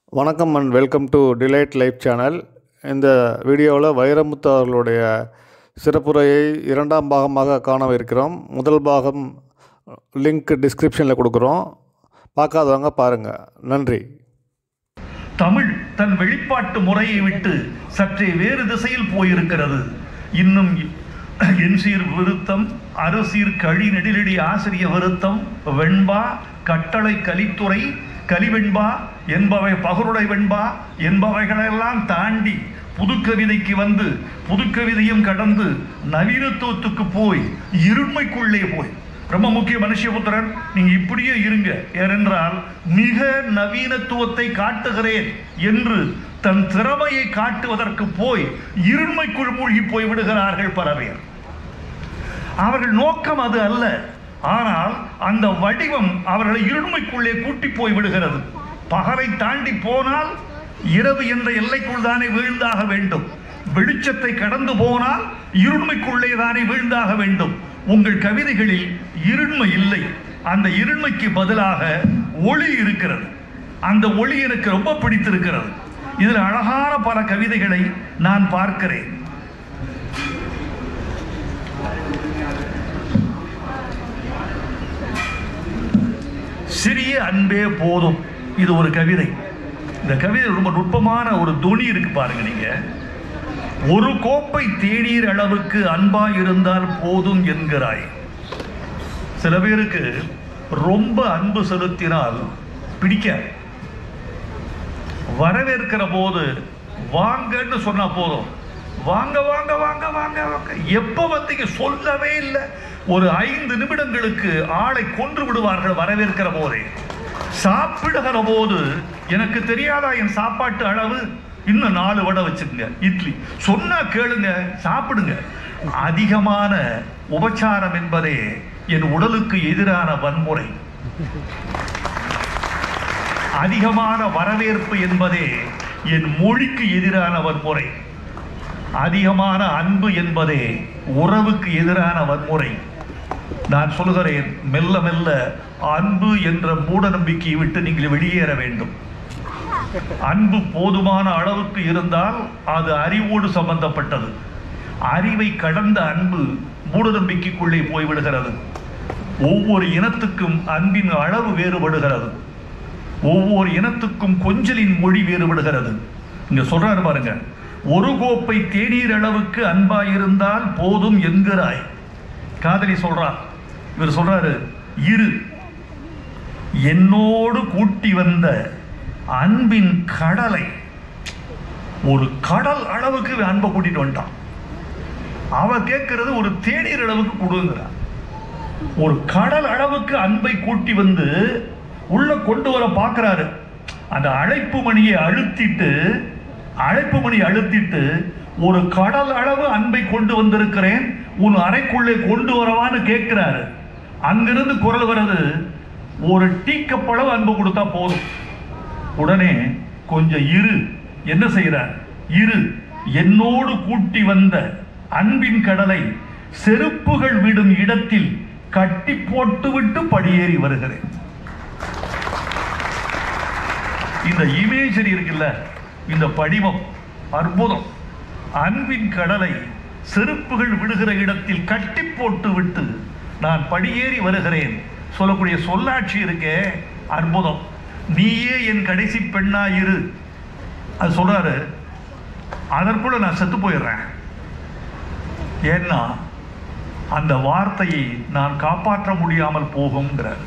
வணக்கம் and welcome to delight life channel இந்த வீடியோவில் வைரமுத்து அவர்களுடைய சிறப்புரையை இரண்டாம் பாகமாக காணவிருக்கிறோம் முதல் பாகம் லிங்க் டிஸ்கிரிப்ஷனில் கொடுக்குறோம் பார்க்காதவங்க பாருங்கள் நன்றி தமிழ் தன் வெளிப்பாட்டு முறையை விட்டு சற்றே வேறு திசையில் போயிருக்கிறது இன்னும் என்சீர் விருத்தம் அரசீர் கழி நெடிலடி ஆசிரிய விருத்தம் வெண்பா கட்டளை கலித்துறை கலிவெண்பா என்பவை பகருடை வெண்பா என்பவைகளெல்லாம் தாண்டி புதுக்கவிதைக்கு வந்து புதுக்கவிதையும் கடந்து நவீனத்துவத்துக்கு போய் இருண்மைக்குள்ளே போய் ரொம்ப முக்கிய மனுஷபுத்திரன் நீங்க இப்படியே இருங்க ஏனென்றால் மிக நவீனத்துவத்தை காட்டுகிறேன் என்று தன் திறமையை காட்டுவதற்கு போய் இருண்மைக்குள் மூழ்கி போய் விடுகிறார்கள் பல பேர் அவர்கள் நோக்கம் அது அல்ல ஆனால் அந்த வடிவம் அவர்களை இருண்மைக்குள்ளே கூட்டி போய் விடுகிறது பகலை தாண்டி போனால் இரவு என்ற எல்லைக்குள் தானே வீழ்ந்தாக வேண்டும் வெளிச்சத்தை கடந்து போனால் இருண்மைக்குள்ளே தானே வீழ்ந்தாக வேண்டும் உங்கள் கவிதைகளில் இருண்மை இல்லை அந்த இருண்மைக்கு பதிலாக ஒளி இருக்கிறது அந்த ஒளி எனக்கு ரொம்ப பிடித்திருக்கிறது இதில் அழகான பல கவிதைகளை நான் பார்க்கிறேன் சிறிய அன்பே போதும் இது ஒரு கவிதை இந்த கவிதை ரொம்ப நுட்பமான ஒரு துணி இருக்கு பாருங்க நீங்க ஒரு கோப்பை தேநீர் அளவுக்கு அன்பா இருந்தால் போதும் என்கிறாய் சில பேருக்கு ரொம்ப அன்பு செலுத்தினால் பிடிக்காது வரவேற்கிற போது வாங்கன்னு சொன்னா போதும் வாங்க வாங்க வாங்க வாங்க வாங்க எப்ப வந்தீங்க சொல்லவே இல்லை ஒரு ஐந்து நிமிடங்களுக்கு ஆளை கொன்று விடுவார்கள் வரவேற்கிற போதே சாப்பிடுகிற போது எனக்கு தெரியாதா என் சாப்பாட்டு அளவு இன்னும் நாலு வடை வச்சுக்கோங்க இட்லி சொன்னா கேளுங்க சாப்பிடுங்க அதிகமான உபச்சாரம் என்பதே என் உடலுக்கு எதிரான வன்முறை அதிகமான வரவேற்பு என்பதே என் மொழிக்கு எதிரான வன்முறை அதிகமான அன்பு என்பதே உறவுக்கு எதிரான வன்முறை நான் சொல்கிறேன் மெல்ல மெல்ல அன்பு என்ற மூட நம்பிக்கையை விட்டு நீங்கள் வெளியேற வேண்டும் அன்பு போதுமான அளவுக்கு இருந்தால் அது அறிவோடு சம்பந்தப்பட்டது அறிவை கடந்த அன்பு மூட நம்பிக்கைக்குள்ளே போய்விடுகிறது ஒவ்வொரு இனத்துக்கும் அன்பின் அளவு வேறுபடுகிறது ஒவ்வொரு இனத்துக்கும் கொஞ்சலின் மொழி வேறுபடுகிறது இங்க சொல்றாரு பாருங்க ஒரு கோப்பை தேநீர் அளவுக்கு அன்பாயிருந்தால் போதும் என்கிறாய் காதலி சொல்றா இவர் சொல்றாரு இரு என்னோடு கூட்டி வந்த அன்பின் கடலை ஒரு கடல் அளவுக்கு இவன் அன்பை கூட்டிட்டு வந்துட்டான் அவ கேட்கிறது ஒரு தேநீர் அளவுக்கு கொடுங்கிறான் ஒரு கடல் அளவுக்கு அன்பை கூட்டி வந்து உள்ள கொண்டு வர பார்க்கிறாரு அந்த அழைப்பு மணியை அழுத்திட்டு அழைப்பு மணி அழுத்திட்டு ஒரு கடல் அளவு அன்பை கொண்டு வந்திருக்கிறேன் உன் அறைக்குள்ளே கொண்டு வரவான்னு கேட்கிறாரு அங்கிருந்து குரல் வருது ஒரு டீக்கப்பளவு அன்பு கொடுத்தா போதும் உடனே கொஞ்சம் இரு என்ன செய்கிறார் இரு என்னோடு கூட்டி வந்த அன்பின் கடலை செருப்புகள் விடும் இடத்தில் கட்டி போட்டு விட்டு படியேறி வருகிறேன் இந்த இமேஜரி இருக்குல்ல இந்த படிவம் அற்புதம் அன்பின் கடலை செருப்புகள் விடுகிற இடத்தில் கட்டி போட்டு விட்டு நான் படியேறி வருகிறேன் சொல்லக்கூடிய சொல்லாட்சி இருக்கே அற்புதம் நீயே என் கடைசி பெண்ணா இரு அது சொல்றாரு அதற்குள்ள நான் செத்து போயிடுறேன் ஏன்னா அந்த வார்த்தையை நான் காப்பாற்ற முடியாமல் போகுங்கிறார்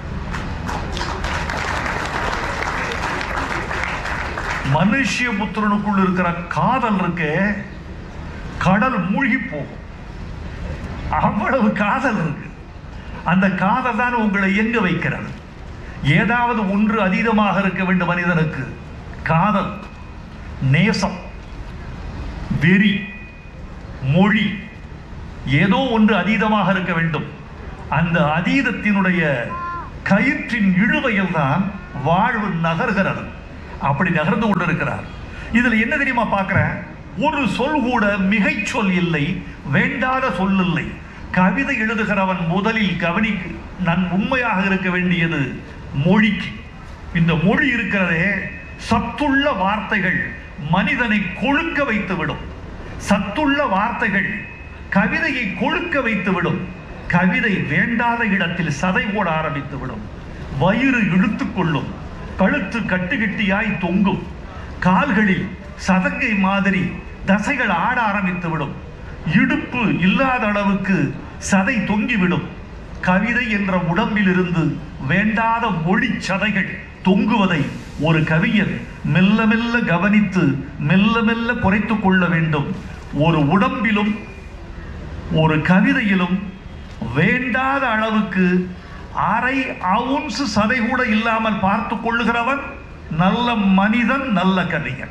மனுஷிய புத்திரனுக்குள் இருக்கிற காதல் இருக்கே கடல் மூழ்கி போகும் அவ்வளவு காதல் இருக்கு அந்த காதல் தான் உங்களை எங்க வைக்கிறது ஏதாவது ஒன்று அதீதமாக இருக்க வேண்டும் மனிதனுக்கு காதல் நேசம் வெறி மொழி ஏதோ ஒன்று அதீதமாக இருக்க வேண்டும் அந்த அதீதத்தினுடைய கயிற்றின் இழுவையில் தான் வாழ்வு நகர்கிறது அப்படி நகர்ந்து கொண்டிருக்கிறார் இதுல என்ன தெரியுமா பார்க்கிறேன் ஒரு சொல் கூட மிகை சொல் இல்லை வேண்டாத சொல் இல்லை கவிதை எழுதுகிறவன் முதலில் கவனி நன் உண்மையாக இருக்க வேண்டியது மொழிக்கு இந்த மொழி இருக்கிறதே சத்துள்ள வார்த்தைகள் மனிதனை கொழுக்க வைத்துவிடும் சத்துள்ள வார்த்தைகள் கவிதையை கொழுக்க வைத்துவிடும் கவிதை வேண்டாத இடத்தில் சதை போட ஆரம்பித்துவிடும் வயிறு இழுத்துக் கொள்ளும் கழுத்து கட்டுக்கட்டியாய் தொங்கும் கால்களில் சதங்கை மாதிரி தசைகள் ஆட ஆரம்பித்துவிடும் இடுப்பு இல்லாத அளவுக்கு சதை தொங்கிவிடும் கவிதை என்ற உடம்பிலிருந்து வேண்டாத மொழி சதைகள் தொங்குவதை ஒரு கவிஞர் மெல்ல மெல்ல கவனித்து மெல்ல மெல்ல குறைத்துக் கொள்ள வேண்டும் ஒரு உடம்பிலும் ஒரு கவிதையிலும் வேண்டாத அளவுக்கு அரை அவுன்ஸ் சதை கூட இல்லாமல் பார்த்து கொள்ளுகிறவன் நல்ல மனிதன் நல்ல கவிஞன்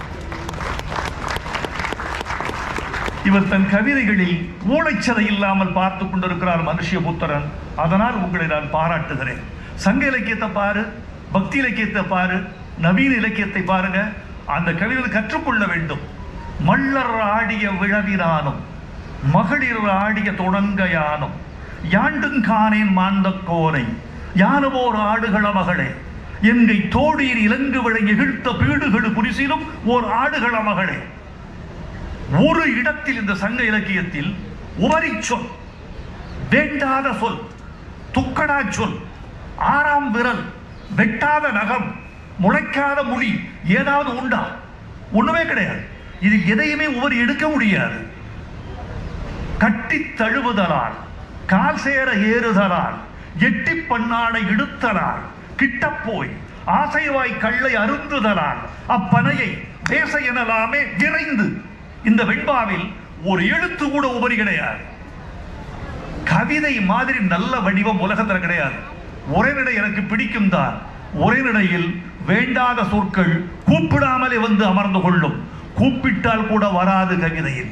இவர் தன் கவிதைகளில் ஊழைச்சதை இல்லாமல் பார்த்து கொண்டிருக்கிறார் மனுஷபுத்திரன் அதனால் உங்களை நான் பாராட்டுகிறேன் சங்க இலக்கியத்தை பாரு பக்தி இலக்கியத்தை பாரு நவீன இலக்கியத்தை பாருங்க அந்த கவிதை கற்றுக்கொள்ள வேண்டும் மல்லர் ஆடிய விழவினானும் மகளிர் ஆடிய தொடங்கையானும் யாண்டுங்கானேன் மாந்த கோனை யானுவோர் ஆடுகள மகளே எங்கை தோடீர் இலங்கு விழை எகிழ்த்த பீடுகளு புரிசிலும் ஓர் ஆடுகள மகளே ஒரு இடத்தில் இந்த சங்க இலக்கியத்தில் உவரி சொல் வேண்டாத சொல் துக்கடா சொல் ஆறாம் விரல் வெட்டாத நகம் முளைக்காத மொழி ஏதாவது உண்டா ஒண்ணுமே கிடையாது இதில் எதையுமே உவரி எடுக்க முடியாது கட்டி தழுவுதலால் கால் சேர ஏறுதலால் எட்டி பண்ணாடை இடுத்தலால் கிட்டப் போய் ஆசைவாய் கள்ளை அருந்துதலால் அப்பனையை பேச எனலாமே விரைந்து இந்த வெண்பாவில் ஒரு எழுத்து கூட உபரி கிடையாது கவிதை மாதிரி நல்ல வடிவம் உலகத்தில் கிடையாது உரைநடை எனக்கு பிடிக்கும் தான் உரைநடையில் வேண்டாத சொற்கள் கூப்பிடாமலே வந்து அமர்ந்து கொள்ளும் கூப்பிட்டால் கூட வராது கவிதையில்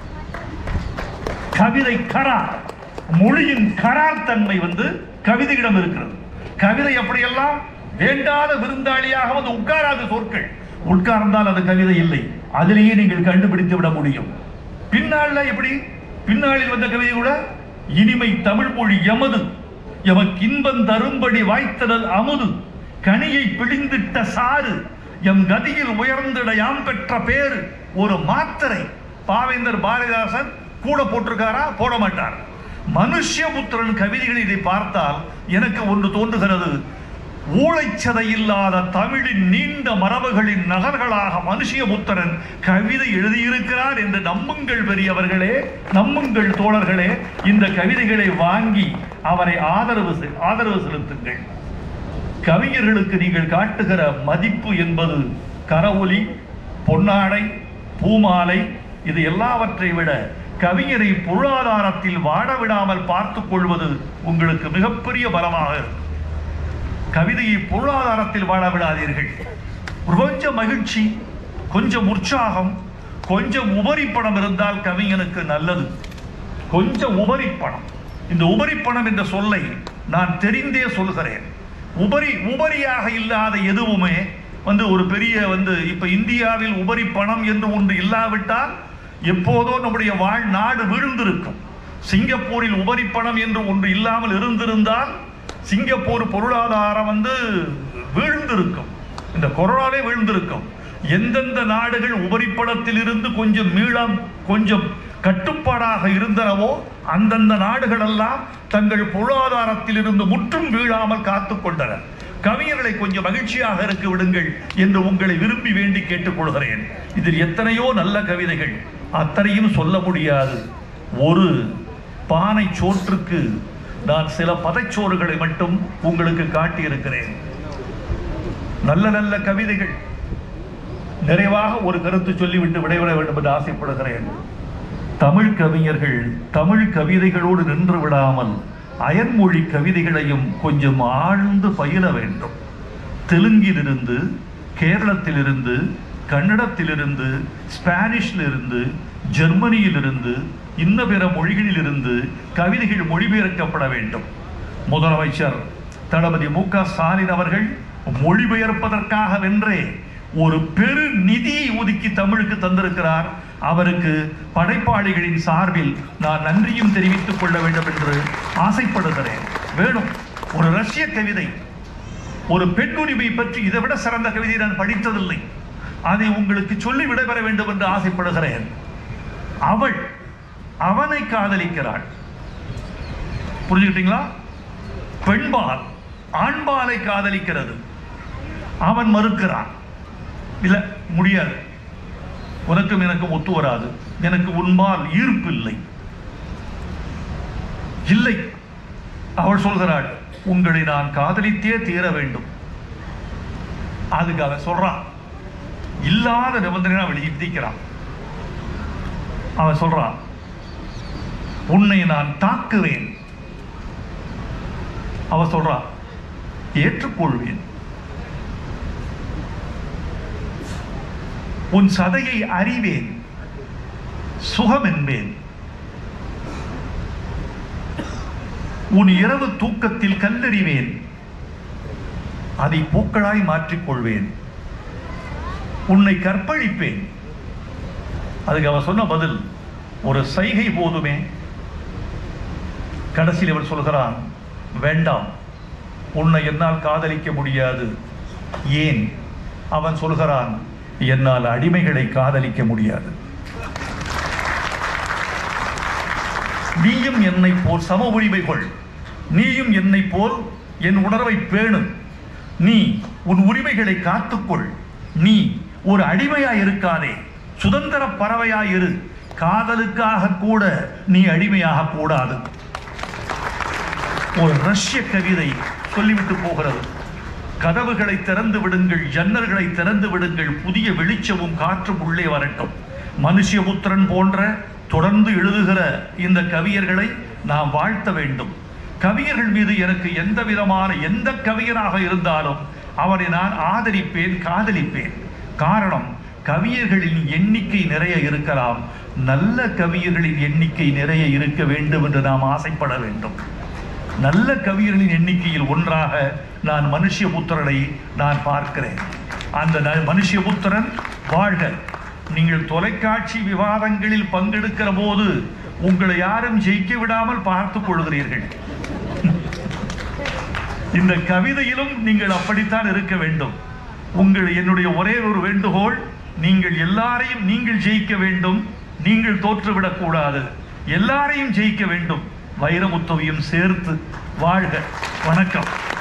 கவிதை கரார் மொழியின் கரார் தன்மை வந்து கவிதையிடம் இருக்கிறது கவிதை அப்படியெல்லாம் வேண்டாத விருந்தாளியாக வந்து உட்காராத சொற்கள் உட்கார்ந்தால் அது கவிதை இல்லை அதிலேயே நீங்கள் கண்டுபிடித்து விட முடியும் பின்னால எப்படி பின்னாளில் வந்த கவிதை கூட இனிமை தமிழ் மொழி எமது எமக்கு இன்பம் தரும்படி வாய்த்தடல் அமுது கனியை பிழிந்திட்ட சாறு எம் கதியில் உயர்ந்திட யாம் பெற்ற பேரு ஒரு மாத்திரை பாவேந்தர் பாரதிதாசன் கூட போட்டிருக்காரா போட மாட்டார் மனுஷ்யபுத்திரன் கவிதைகளை இதை பார்த்தால் எனக்கு ஒன்று தோன்றுகிறது ஊழைச்சதை இல்லாத தமிழின் நீண்ட மரபுகளின் நகர்களாக மனுஷியபுத்திரன் கவிதை எழுதியிருக்கிறார் என்று நம்புங்கள் பெரியவர்களே நம்புங்கள் தோழர்களே இந்த கவிதைகளை வாங்கி அவரை ஆதரவு செ- ஆதரவு செலுத்துங்கள் கவிஞர்களுக்கு நீங்கள் காட்டுகிற மதிப்பு என்பது கரவொலி பொன்னாடை பூமாலை இது எல்லாவற்றை விட கவிஞரை பொருளாதாரத்தில் வாழ விடாமல் பார்த்துக் கொள்வது உங்களுக்கு மிகப்பெரிய பலமாக இருக்கும் கவிதையை பொருளாதாரத்தில் வாழ விடாதீர்கள் ஒரு கொஞ்சம் மகிழ்ச்சி கொஞ்சம் உற்சாகம் கொஞ்சம் உபரிப்பணம் இருந்தால் கவிஞனுக்கு நல்லது கொஞ்சம் உபரிப்பணம் இந்த உபரிப்பணம் என்ற சொல்லை நான் தெரிந்தே சொல்கிறேன் உபரி உபரியாக இல்லாத எதுவுமே வந்து ஒரு பெரிய வந்து இப்ப இந்தியாவில் உபரி பணம் என்று ஒன்று இல்லாவிட்டால் எப்போதோ நம்முடைய வாழ் நாடு வீழ்ந்திருக்கும் சிங்கப்பூரில் உபரி பணம் என்று ஒன்று இல்லாமல் இருந்திருந்தால் சிங்கப்பூர் பொருளாதாரம் வந்து வீழ்ந்திருக்கும் இந்த கொரோனாவே வீழ்ந்திருக்கும் எந்தெந்த நாடுகள் உபரிப்பணத்தில் இருந்து கொஞ்சம் மீளம் கொஞ்சம் கட்டுப்பாடாக இருந்தனவோ அந்தந்த நாடுகள் எல்லாம் தங்கள் பொருளாதாரத்தில் இருந்து முற்றும் வீழாமல் காத்துக் கொண்டன கவிஞர்களை கொஞ்சம் மகிழ்ச்சியாக இருக்க விடுங்கள் என்று உங்களை விரும்பி வேண்டி கேட்டுக்கொள்கிறேன் இதில் எத்தனையோ நல்ல கவிதைகள் அத்தனையும் சொல்ல முடியாது ஒரு பானை சோற்றுக்கு நான் சில பதைச்சோறுகளை மட்டும் உங்களுக்கு காட்டியிருக்கிறேன் நல்ல நல்ல கவிதைகள் நிறைவாக ஒரு கருத்து சொல்லிவிட்டு விடைபெற வேண்டும் என்று ஆசைப்படுகிறேன் தமிழ் கவிஞர்கள் தமிழ் கவிதைகளோடு நின்று விடாமல் அயன்மொழி கவிதைகளையும் கொஞ்சம் ஆழ்ந்து பயில வேண்டும் தெலுங்கிலிருந்து கேரளத்திலிருந்து கன்னடத்திலிருந்து ஸ்பானிஷிலிருந்து ஜெர்மனியிலிருந்து இன்ன பிற மொழிகளிலிருந்து கவிதைகள் மொழிபெயர்க்கப்பட வேண்டும் முதலமைச்சர் தளபதி மு க ஸ்டாலின் அவர்கள் மொழிபெயர்ப்பதற்காக வென்றே ஒரு பெரு நிதியை ஒதுக்கி தமிழுக்கு தந்திருக்கிறார் அவருக்கு படைப்பாளிகளின் சார்பில் நான் நன்றியும் தெரிவித்துக் கொள்ள வேண்டும் என்று ஆசைப்படுகிறேன் வேணும் ஒரு ரஷ்ய கவிதை ஒரு பெண் உரிமை பற்றி இதை விட சிறந்த கவிதையை நான் படித்ததில்லை அதை உங்களுக்கு சொல்லி விடைபெற வேண்டும் என்று ஆசைப்படுகிறேன் அவள் அவனை காதலிக்கிறாள் புரிஞ்சுக்கிட்டீங்களா பெண்பால் ஆண்பாலை காதலிக்கிறது அவன் மறுக்கிறான் இல்ல முடியாது உனக்கும் எனக்கும் ஒத்து வராது எனக்கு உன்பால் ஈர்ப்பு இல்லை இல்லை அவள் சொல்கிறாள் உங்களை நான் காதலித்தே தீர வேண்டும் அதுக்கு அவன் சொல்றான் இல்லாத நிபந்தனை அவள் விதிக்கிறான் அவன் சொல்றான் உன்னை நான் தாக்குவேன் அவ சொல்றான் ஏற்றுக்கொள்வேன் உன் சதையை அறிவேன் சுகம் என்பேன் உன் இரவு தூக்கத்தில் கல்லறிவேன் அதை பூக்களாய் மாற்றிக்கொள்வேன் உன்னை கற்பழிப்பேன் அதுக்கு அவன் சொன்ன பதில் ஒரு சைகை போதுமே கடைசியில் அவன் சொல்கிறான் வேண்டாம் உன்னை என்னால் காதலிக்க முடியாது ஏன் அவன் சொல்கிறான் என்னால் அடிமைகளை காதலிக்க முடியாது நீயும் என்னை போல் சம உரிமை கொள் நீயும் என்னை போல் என் உணர்வை பேணு நீ உன் உரிமைகளை காத்துக்கொள் நீ ஒரு அடிமையாய் இருக்காதே சுதந்திர பறவையாய் இரு காதலுக்காக கூட நீ அடிமையாக கூடாது ஒரு ரஷ்ய கவிதை சொல்லிவிட்டு போகிறது கதவுகளை திறந்து விடுங்கள் ஜன்னல்களை திறந்து விடுங்கள் புதிய வெளிச்சமும் காற்றும் உள்ளே வரட்டும் மனுஷபுத்திரன் போன்ற தொடர்ந்து எழுதுகிற இந்த கவியர்களை நாம் வாழ்த்த வேண்டும் கவியர்கள் மீது எனக்கு எந்த விதமான எந்த கவியராக இருந்தாலும் அவரை நான் ஆதரிப்பேன் காதலிப்பேன் காரணம் கவியர்களின் எண்ணிக்கை நிறைய இருக்கலாம் நல்ல கவியர்களின் எண்ணிக்கை நிறைய இருக்க வேண்டும் என்று நாம் ஆசைப்பட வேண்டும் நல்ல கவியர்களின் எண்ணிக்கையில் ஒன்றாக நான் மனுஷபுத்திரனை நான் பார்க்கிறேன் அந்த ந- மனுஷபுத்திரன் வாழ்க நீங்கள் தொலைக்காட்சி விவாதங்களில் பங்கெடுக்கிற போது உங்களை யாரும் ஜெயிக்க விடாமல் பார்த்துக் கொள்கிறீர்கள் இந்த கவிதையிலும் நீங்கள் அப்படித்தான் இருக்க வேண்டும் உங்கள் என்னுடைய ஒரே ஒரு வேண்டுகோள் நீங்கள் எல்லாரையும் நீங்கள் ஜெயிக்க வேண்டும் நீங்கள் தோற்றுவிடக் கூடாது எல்லாரையும் ஜெயிக்க வேண்டும் வைரமுத்துவையும் சேர்த்து வாழ்க வணக்கம்